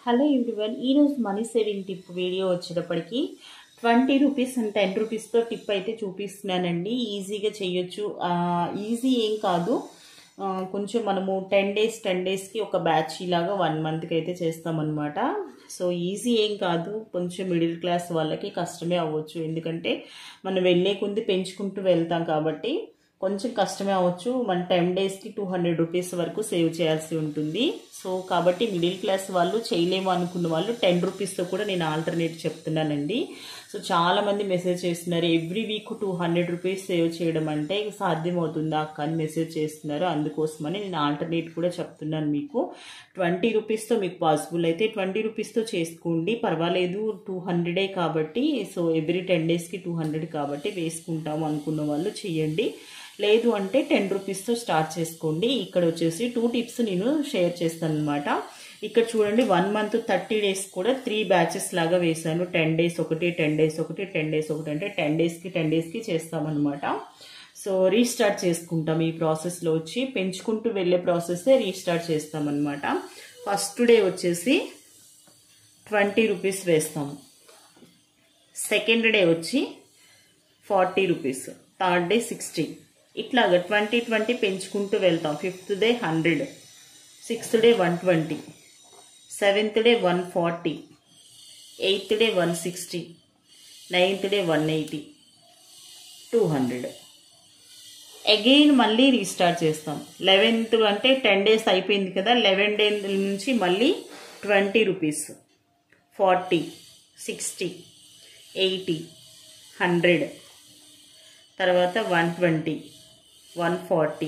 hello everyone ఈరోజు money saving tip video వచ్చేటప్పటికి twenty rupees and ten రూపీస్తో tip అయితే చూపిస్తున్నానండి ఈజీగా చేయొచ్చు ఈజీ ఏం కాదు ఆ, కొంచెం మనము టెన్ డేస్ టెన్ డేస్కి ఒక బ్యాచ్ ఇలాగా వన్ మంత్కి అయితే చేస్తామన్నమాట సో ఈజీ ఏం కాదు కొంచెం మిడిల్ క్లాస్ వాళ్ళకి కష్టమే అవ్వచ్చు ఎందుకంటే మనం వెళ్ళే కొద్ది పెంచుకుంటూ వెళ్తాం కాబట్టి కొంచెం కష్టమే అవ్వచ్చు మన టెన్ డేస్కి టూ హండ్రెడ్ రూపీస్ వరకు సేవ్ చేయాల్సి ఉంటుంది సో కాబట్టి మిడిల్ క్లాస్ వాళ్ళు చేయలేము అనుకున్న వాళ్ళు టెన్ రూపీస్తో కూడా నేను ఆల్టర్నేట్ చెప్తున్నానండి సో చాలా మంది మెసేజ్ చేస్తున్నారు every week two hundred rupees save చేయడం అంటే సాధ్యమవుతుందా అక్క అని మెసేజ్ చేస్తున్నారు అందుకోసమని నేను ఆల్టర్నేట్ కూడా చెప్తున్నాను మీకు ట్వంటీ రూపీస్తో మీకు పాసిబుల్ అయితే ట్వంటీ రూపీస్తో చేసుకోండి పర్వాలేదు టూ హండ్రెడే కాబట్టి సో ఎవ్రీ టెన్ డేస్కి టూ హండ్రెడ్ కాబట్టి వేసుకుంటాము అనుకున్న వాళ్ళు చేయండి లేదు అంటే టెన్ రూపీస్తో స్టార్ట్ చేసుకోండి ఇక్కడ వచ్చేసి టూ టిప్స్ నేను షేర్ చేస్తాను అనమాట ఇక్కడ చూడండి వన్ మంత్ థర్టీ డేస్ కూడా త్రీ బ్యాచెస్ లాగా వేసాను టెన్ డేస్ ఒకటి టెన్ డేస్ ఒకటి టెన్ డేస్ ఒకటి అంటే టెన్ డేస్కి టెన్ డేస్కి చేస్తామన్నమాట సో రీస్టార్ట్ చేసుకుంటాం ఈ ప్రాసెస్లో వచ్చి పెంచుకుంటూ వెళ్ళే ప్రాసెస్సే రీస్టార్ట్ చేస్తామన్నమాట ఫస్ట్ డే వచ్చేసి ట్వంటీ రూపీస్ వేస్తాము సెకండ్ డే వచ్చి forty rupees third day sixty ఇట్లాగా ట్వంటీ ట్వంటీ పెంచుకుంటూ వెళ్తాం fifth day hundred sixth day one twenty seventh day one forty eighth day one sixty ninth day one eighty two hundred again మళ్ళీ restart చేస్తాం eleventh అంటే ten days అయిపోయింది కదా eleven day నుంచి మళ్ళీ twenty rupees forty sixty eighty hundred తర్వాత one twenty one forty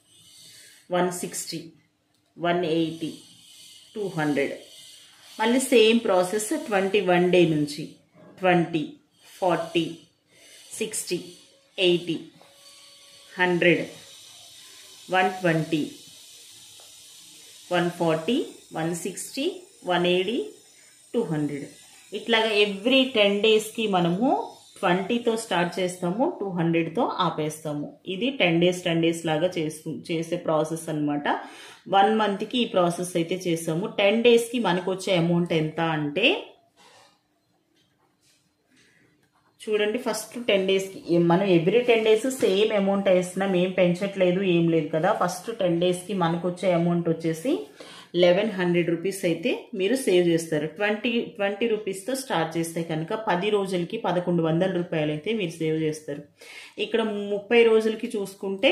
one sixty one eighty two hundred మళ్ళీ same process twenty one day నుంచి twenty forty sixty eighty hundred one twenty one forty one sixty one eighty two hundred ఇట్లాగా every ten డేస్కి మనము ట్వంటీతో start చేస్తాము two హండ్రెడ్తో ఆపేస్తాము ఇది ten days ten days లాగా చేసుకు చేసే ప్రాసెస్ అనమాట వన్ మంత్కి ఈ ప్రాసెస్ అయితే చేస్తాము టెన్ డేస్కి మనకు వచ్చే అమౌంట్ ఎంత అంటే చూడండి ఫస్ట్ టెన్ డేస్కి మనం every ten days same amount వేస్తున్నాం ఏం పెంచట్లేదు ఏం లేదు కదా ఫస్ట్ టెన్ డేస్కి మనకు వచ్చే అమౌంట్ వచ్చేసి లెవెన్ హండ్రెడ్ రూపీస్ అయితే మీరు సేవ్ చేస్తారు ట్వంటీ ట్వంటీ రూపీస్తో స్టార్ట్ చేస్తే కనుక పది రోజులకి పదకొండు వందల రూపాయలు అయితే మీరు సేవ్ చేస్తారు ఇక్కడ ముప్పై రోజులకి చూసుకుంటే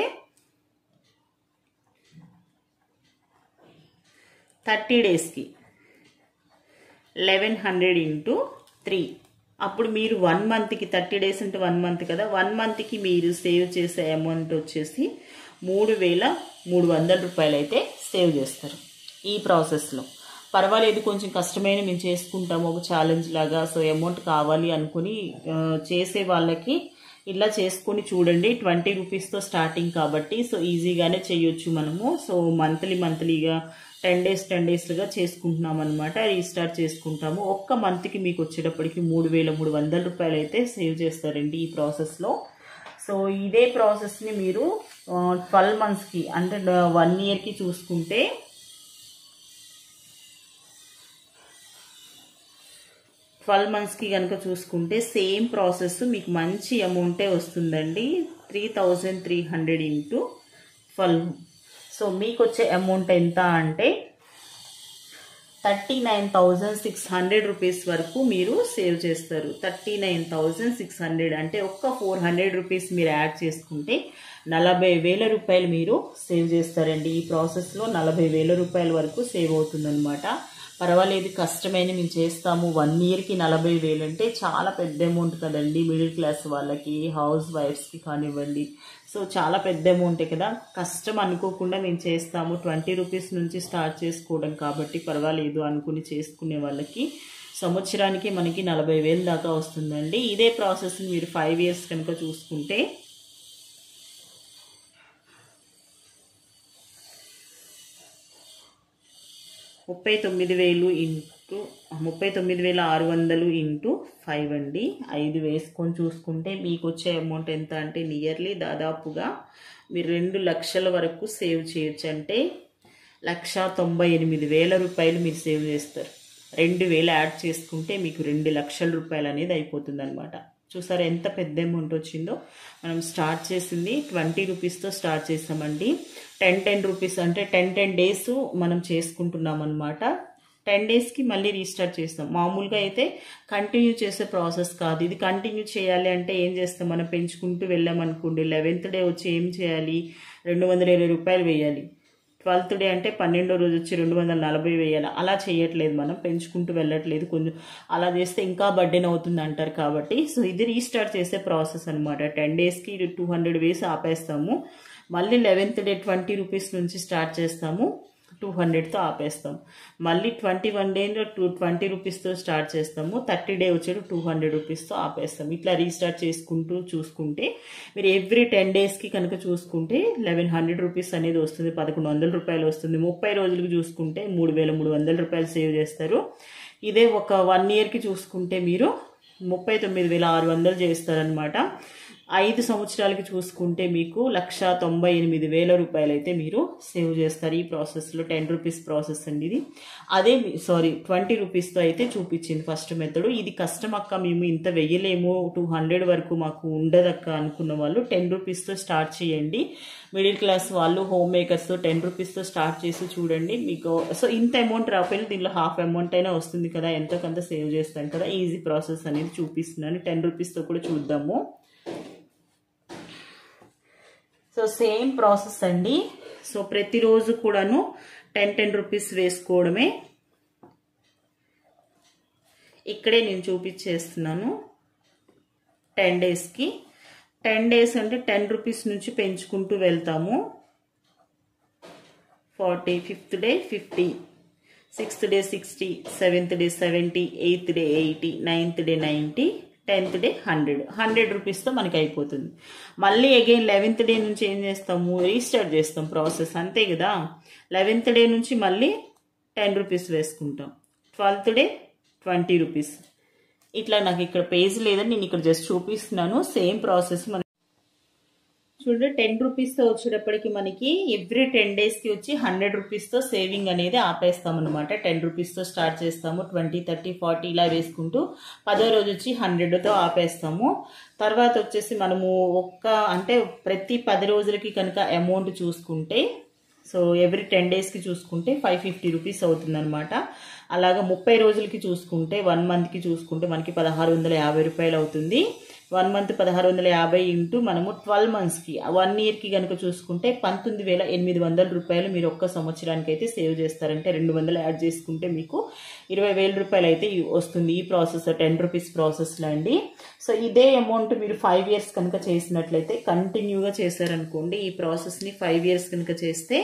థర్టీ డేస్కి లెవెన్ హండ్రెడ్ ఇంటూ త్రీ అప్పుడు మీరు వన్ మంత్కి థర్టీ డేస్ అంటే వన్ మంత్ కదా వన్ మంత్కి మీరు సేవ్ చేసే అమౌంట్ వచ్చేసి మూడు వేల మూడు వందల రూపాయలు అయితే సేవ్ చేస్తారు ఈ ప్రాసెస్లో పర్వాలేదు కొంచెం కష్టమైన మేము చేసుకుంటాము ఒక ఛాలెంజ్ లాగా సో అమౌంట్ కావాలి అనుకుని ఆ, చేసే వాళ్ళకి ఇలా చేసుకొని చూడండి ట్వంటీ రూపీస్తో స్టార్టింగ్ కాబట్టి సో ఈజీగానే చేయొచ్చు మనము సో మంత్లీ మంత్లీగా టెన్ డేస్ టెన్ డేస్గా చేసుకుంటున్నాం అనమాట రీస్టార్ట్ చేసుకుంటాము ఒక్క మంత్కి మీకు వచ్చేటప్పటికి మూడు వేల మూడు వందల రూపాయలు అయితే సేవ్ చేస్తారండి ఈ ప్రాసెస్లో సో ఇదే ప్రాసెస్ని మీరు ట్వెల్వ్ మంత్స్కి అంటే వన్ ఇయర్కి చూసుకుంటే ట్వెల్వ్ మంత్స్కి కనుక చూసుకుంటే సేమ్ ప్రాసెస్ మీకు మంచి అమౌంటే వస్తుందండి three thousand three hundred into twelve so మీకు వచ్చే అమౌంట్ ఎంత అంటే thirty nine thousand six hundred rupees వరకు మీరు సేవ్ చేస్తారు thirty nine thousand six hundred అంటే ఒక్క ఫోర్ హండ్రెడ్ రూపీస్ మీరు యాడ్ చేసుకుంటే నలభై వేల రూపాయలు మీరు సేవ్ చేస్తారండి ఈ ప్రాసెస్లో నలభై వేల రూపాయల వరకు సేవ్ అవుతుందన్నమాట పర్వాలేదు కష్టమైన మేము చేస్తాము వన్ ఇయర్కి నలభై వేలు అంటే చాలా పెద్ద అమౌంట్ కదండి మిడిల్ క్లాస్ వాళ్ళకి హౌస్ వైఫ్స్కి కానివ్వండి సో చాలా పెద్ద అమౌంటే కదా కష్టం అనుకోకుండా మేము చేస్తాము ట్వంటీ రూపీస్ నుంచి స్టార్ట్ చేసుకోవడం కాబట్టి పర్వాలేదు అనుకుని చేసుకునే వాళ్ళకి సంవత్సరానికి మనకి నలభై వేలు దాకా వస్తుందండి ఇదే ప్రాసెస్ని మీరు ఫైవ్ ఇయర్స్ కనుక చూసుకుంటే ముప్పై తొమ్మిది వేలు ఇంటూ ముప్పై తొమ్మిది వేల ఆరు వందలు ఇంటూ ఫైవ్ అండి ఐదు వేసుకొని చూసుకుంటే మీకు వచ్చే అమౌంట్ ఎంత అంటే నియర్లీ దాదాపుగా మీరు రెండు లక్షల వరకు సేవ్ చేయొచ్చు అంటే లక్ష తొంభై ఎనిమిది వేల రూపాయలు మీరు సేవ్ చేస్తారు రెండు వేలు యాడ్ చేసుకుంటే మీకు రెండు లక్షల రూపాయలు అనేది అయిపోతుంది అనమాట చూసారా ఎంత పెద్ద అమౌంట్ వచ్చిందో మనం స్టార్ట్ చేసింది ట్వంటీ రూపీస్తో స్టార్ట్ చేసామండి టెన్ టెన్ రూపీస్ అంటే టెన్ టెన్ డేస్ మనం చేసుకుంటున్నాం అనమాట టెన్ డేస్కి మళ్ళీ రీస్టార్ట్ చేస్తాం మామూలుగా అయితే కంటిన్యూ చేసే ప్రాసెస్ కాదు ఇది కంటిన్యూ చేయాలి అంటే ఏం చేస్తాం మనం పెంచుకుంటూ వెళ్ళామనుకోండి లెవెన్త్ డే వచ్చి ఏం చేయాలి రెండు వందల ఇరవై రూపాయలు వేయాలి ట్వెల్త్ డే అంటే పన్నెండో రోజు వచ్చి రెండు వందల నలభై వేయాలి అలా చేయట్లేదు మనం పెంచుకుంటూ వెళ్ళట్లేదు కొంచెం అలా చేస్తే ఇంకా బర్డెన్ అవుతుంది అంటారు కాబట్టి సో ఇది రీస్టార్ట్ చేసే ప్రాసెస్ అనమాట టెన్ డేస్కి టూ హండ్రెడ్ వేసి ఆపేస్తాము మళ్ళీ లెవెన్త్ డే ట్వంటీ రూపీస్ నుంచి స్టార్ట్ చేస్తాము టూ హండ్రెడ్తో ఆపేస్తాం మళ్ళీ ట్వంటీ వన్ డేలో టూ ట్వంటీ రూపీస్తో స్టార్ట్ చేస్తాము థర్టీ డే వచ్చేటు టూ హండ్రెడ్ రూపీస్తో ఆపేస్తాం ఇట్లా రీస్టార్ట్ చేసుకుంటూ చూసుకుంటే మీరు ఎవ్రీ టెన్ డేస్కి కనుక చూసుకుంటే లెవెన్ హండ్రెడ్ రూపీస్ అనేది వస్తుంది పదకొండు వందల రూపాయలు వస్తుంది ముప్పై రోజులకు చూసుకుంటే మూడు వేల మూడు వందల రూపాయలు సేవ్ చేస్తారు ఇదే ఒక వన్ ఇయర్కి చూసుకుంటే మీరు ముప్పై తొమ్మిది వేల ఆరు వందలు చేస్తారనమాట ఐదు సంవత్సరాలకి చూసుకుంటే మీకు లక్ష తొంభై ఎనిమిది వేల రూపాయలు అయితే మీరు సేవ్ చేస్తారు ఈ ప్రాసెస్లో టెన్ రూపీస్ ప్రాసెస్ అండి ఇది అదే సారీ ట్వంటీ రూపీస్తో అయితే చూపించింది ఫస్ట్ మెథడ్ ఇది కష్టం అక్క మేము ఇంత వెయ్యలేము టూ హండ్రెడ్ వరకు మాకు ఉండదక్క అనుకున్న వాళ్ళు టెన్ రూపీస్తో స్టార్ట్ చేయండి మిడిల్ క్లాస్ వాళ్ళు హోమ్ మేకర్స్తో టెన్ రూపీస్తో స్టార్ట్ చేసి చూడండి మీకు సో ఇంత అమౌంట్ రాకపోయినా దీనిలో హాఫ్ అమౌంట్ అయినా వస్తుంది కదా ఎంతో కొంత సేవ్ చేస్తాం కదా ఈజీ ప్రాసెస్ అనేది చూపిస్తున్నాను టెన్ రూపీస్తో కూడా చూద్దాము సో సేమ్ ప్రాసెస్ అండి సో ప్రతిరోజు కూడాను టెన్ టెన్ రూపీస్ వేసుకోవడమే ఇక్కడే నేను చూపించేస్తున్నాను టెన్ డేస్కి టెన్ డేస్ అంటే టెన్ రూపీస్ నుంచి పెంచుకుంటూ వెళ్తాము forty fifth day fifty sixth day sixty seventh day seventy eighth day eighty ninth day ninety tenth day hundred hundred రూపీస్తో మనకి అయిపోతుంది మళ్ళీ అగైన్ లెవెన్త్ డే నుంచి ఏం చేస్తాము రీస్టార్ట్ చేస్తాం ప్రాసెస్ అంతే కదా లెవెన్త్ డే నుంచి మళ్ళీ టెన్ రూపీస్ వేసుకుంటాం ట్వెల్త్ డే ట్వంటీ రూపీస్ ఇట్లా నాకు ఇక్కడ పేజ్ లేదని నేను ఇక్కడ జస్ట్ చూపిస్తున్నాను సేమ్ ప్రాసెస్ మన చూడండి టెన్ రూపీస్తో వచ్చేటప్పటికి మనకి ఎవ్రీ టెన్ డేస్కి వచ్చి హండ్రెడ్ రూపీస్తో సేవింగ్ అనేది ఆపేస్తాం అనమాట టెన్ రూపీస్తో స్టార్ట్ చేస్తాము ట్వంటీ థర్టీ ఫార్టీ ఇలా వేసుకుంటూ పదో రోజు వచ్చి హండ్రెడ్తో ఆపేస్తాము తర్వాత వచ్చేసి మనము ఒక్క అంటే ప్రతి పది రోజులకి కనుక అమౌంట్ చూసుకుంటే సో ఎవ్రీ టెన్ డేస్కి చూసుకుంటే ఫైవ్ ఫిఫ్టీ రూపీస్ అవుతుందన్నమాట అలాగా ముప్పై రోజులకి చూసుకుంటే వన్ మంత్కి చూసుకుంటే మనకి పదహారు వందల యాభై రూపాయలు అవుతుంది వన్ మంత్ పదహారు వందల యాభై ఇంటూ మనము ట్వెల్వ్ మంత్స్కి వన్ ఇయర్కి కనుక చూసుకుంటే పంతొమ్మిది వేల ఎనిమిది వందల రూపాయలు మీరు ఒక్క సంవత్సరానికి అయితే సేవ్ చేస్తారంటే రెండు వందలు యాడ్ చేసుకుంటే మీకు ఇరవై వేల రూపాయలు అయితే వస్తుంది ఈ ప్రాసెస్ టెన్ రూపీస్ ప్రాసెస్లో అండి సో ఇదే అమౌంట్ మీరు ఫైవ్ ఇయర్స్ కనుక చేసినట్లయితే కంటిన్యూగా చేశారనుకోండి ఈ ప్రాసెస్ని ఫైవ్ ఇయర్స్ కనుక చేస్తే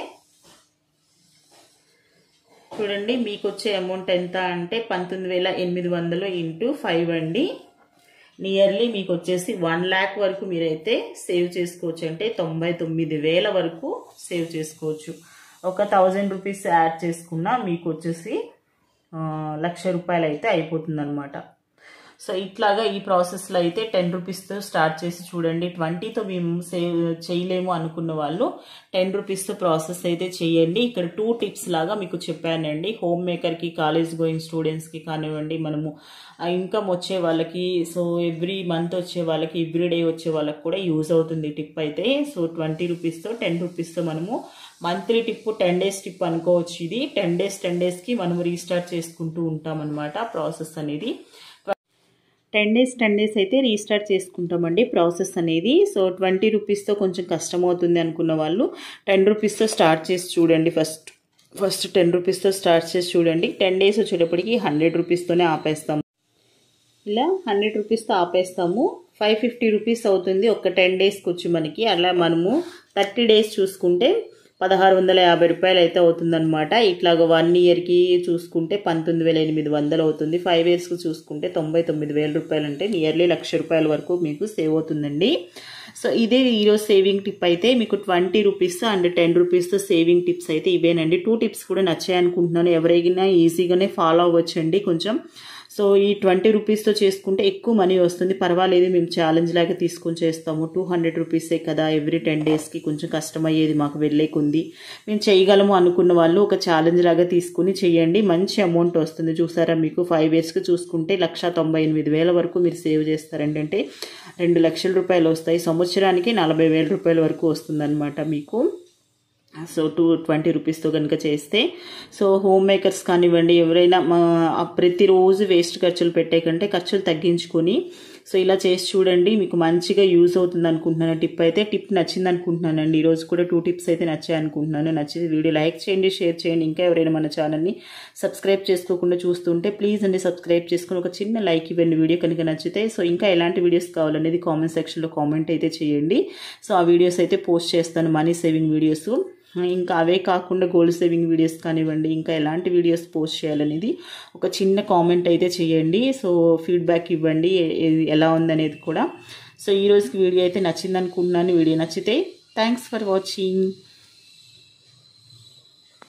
చూడండి మీకు వచ్చే అమౌంట్ ఎంత అంటే పంతొమ్మిది వేల ఎనిమిది వందలు ఇంటూ ఫైవ్ అండి నియర్లీ మీకు వచ్చేసి వన్ ల్యాక్ వరకు మీరైతే సేవ్ చేసుకోవచ్చు అంటే తొంభై తొమ్మిది వేల వరకు సేవ్ చేసుకోవచ్చు ఒక థౌజండ్ రూపీస్ యాడ్ చేసుకున్నా మీకు వచ్చేసి లక్ష రూపాయలు అయితే అయిపోతుంది అనమాట సో ఇట్లాగా ఈ ప్రాసెస్లో అయితే టెన్ రూపీస్తో స్టార్ట్ చేసి చూడండి ట్వంటీతో మేము సేవ్ చేయలేము అనుకున్న వాళ్ళు టెన్ రూపీస్తో ప్రాసెస్ అయితే చేయండి ఇక్కడ టూ టిప్స్ లాగా మీకు చెప్పానండి హోమ్ మేకర్కి కాలేజ్ గోయింగ్ స్టూడెంట్స్కి కానివ్వండి మనము ఇన్కమ్ వచ్చే వాళ్ళకి సో ఎవ్రీ మంత్ వచ్చే వాళ్ళకి ఎవ్రీ డే వచ్చే వాళ్ళకి కూడా యూజ్ అవుతుంది టిప్ అయితే సో ట్వంటీ రూపీస్తో టెన్ రూపీస్తో మనము monthly tip ten days tip అనుకోవచ్చు ఇది టెన్ డేస్ టెన్ డేస్కి మనము రీస్టార్ట్ చేసుకుంటూ ఉంటాం అనమాట ప్రాసెస్ అనేది టెన్ డేస్ టెన్ డేస్ అయితే రీస్టార్ట్ చేసుకుంటామండి ప్రాసెస్ అనేది సో ట్వంటీ రూపీస్తో కొంచెం కష్టమవుతుంది అనుకున్న వాళ్ళు టెన్ రూపీస్తో స్టార్ట్ చేసి చూడండి ఫస్ట్ ఫస్ట్ టెన్ రూపీస్తో స్టార్ట్ చేసి చూడండి టెన్ డేస్ వచ్చేటప్పటికి హండ్రెడ్ రూపీస్తోనే ఆపేస్తాము ఇలా హండ్రెడ్ రూపీస్తో ఆపేస్తాము ఫైవ్ ఫిఫ్టీ రూపీస్ అవుతుంది ఒక టెన్ డేస్కి వచ్చి మనకి అలా మనము థర్టీ డేస్ చూసుకుంటే పదహారు వందల యాభై రూపాయలు అయితే అవుతుందన్నమాట ఇట్లాగ వన్ ఇయర్కి చూసుకుంటే పంతొమ్మిది వేల ఎనిమిది వందలు అవుతుంది ఫైవ్ ఇయర్స్కి చూసుకుంటే తొంభై తొమ్మిది వేల రూపాయలు అంటే నియర్లీ లక్ష రూపాయల వరకు మీకు సేవ్ అవుతుందండి సో ఇదే ఈరోజు సేవింగ్ టిప్ అయితే మీకు ట్వంటీ రూపీస్ అండ్ టెన్ రూపీస్తో సేవింగ్ టిప్స్ అయితే ఇవేనండి టూ టిప్స్ కూడా నచ్చాయి అనుకుంటున్నాను ఎవరైనా ఈజీగానే ఫాలో అవ్వచ్చండి కొంచెం సో ఈ ట్వంటీ రూపీస్తో చేసుకుంటే ఎక్కువ మనీ వస్తుంది పర్వాలేదు మేము ఛాలెంజ్ లాగా తీసుకొని చేస్తాము టూ హండ్రెడ్ రూపీసే కదా ఎవ్రీ టెన్ డేస్కి కొంచెం కష్టమయ్యేది మాకు వెళ్ళేకుంది మేము చేయగలము అనుకున్న వాళ్ళు ఒక ఛాలెంజ్ లాగా తీసుకుని చేయండి మంచి అమౌంట్ వస్తుంది చూసారా మీకు ఫైవ్ ఇయర్స్కి చూసుకుంటే లక్ష తొంభై ఎనిమిది వేల వరకు మీరు సేవ్ చేస్తారండి అంటే రెండు లక్షల రూపాయలు వస్తాయి సంవత్సరానికి నలభై వేల రూపాయల వరకు వస్తుందన్నమాట మీకు సో టూ ట్వంటీ రూపీస్తో కనుక చేస్తే సో హోమ్ మేకర్స్ కానివ్వండి ఎవరైనా మా ప్రతిరోజు వేస్ట్ ఖర్చులు పెట్టే కంటే ఖర్చులు తగ్గించుకొని సో ఇలా చేసి చూడండి మీకు మంచిగా యూజ్ అవుతుంది అనుకుంటున్నాను టిప్ అయితే టిప్ నచ్చింది అనుకుంటున్నానండి ఈరోజు కూడా టూ టిప్స్ అయితే నచ్చాయి అనుకుంటున్నాను నచ్చింది వీడియో లైక్ చేయండి షేర్ చేయండి ఇంకా ఎవరైనా మన ఛానల్ని సబ్స్క్రైబ్ చేసుకోకుండా చూస్తుంటే ప్లీజ్ అండి సబ్స్క్రైబ్ చేసుకుని ఒక చిన్న లైక్ ఇవ్వండి వీడియో కనుక నచ్చితే సో ఇంకా ఎలాంటి వీడియోస్ కావాలనేది కామెంట్ సెక్షన్లో కామెంట్ అయితే చేయండి సో ఆ వీడియోస్ అయితే పోస్ట్ చేస్తాను మనీ సేవింగ్ వీడియోస్ ఇంకా అవే కాకుండా గోల్డ్ సేవింగ్ వీడియోస్ కానివ్వండి ఇంకా ఎలాంటి వీడియోస్ పోస్ట్ చేయాలనేది ఒక చిన్న కామెంట్ అయితే చేయండి సో ఫీడ్బ్యాక్ ఇవ్వండి ఎలా ఉందనేది కూడా సో ఈ రోజుకి వీడియో అయితే నచ్చింది అనుకుంటున్నాను వీడియో నచ్చితే థ్యాంక్స్ ఫర్ వాచింగ్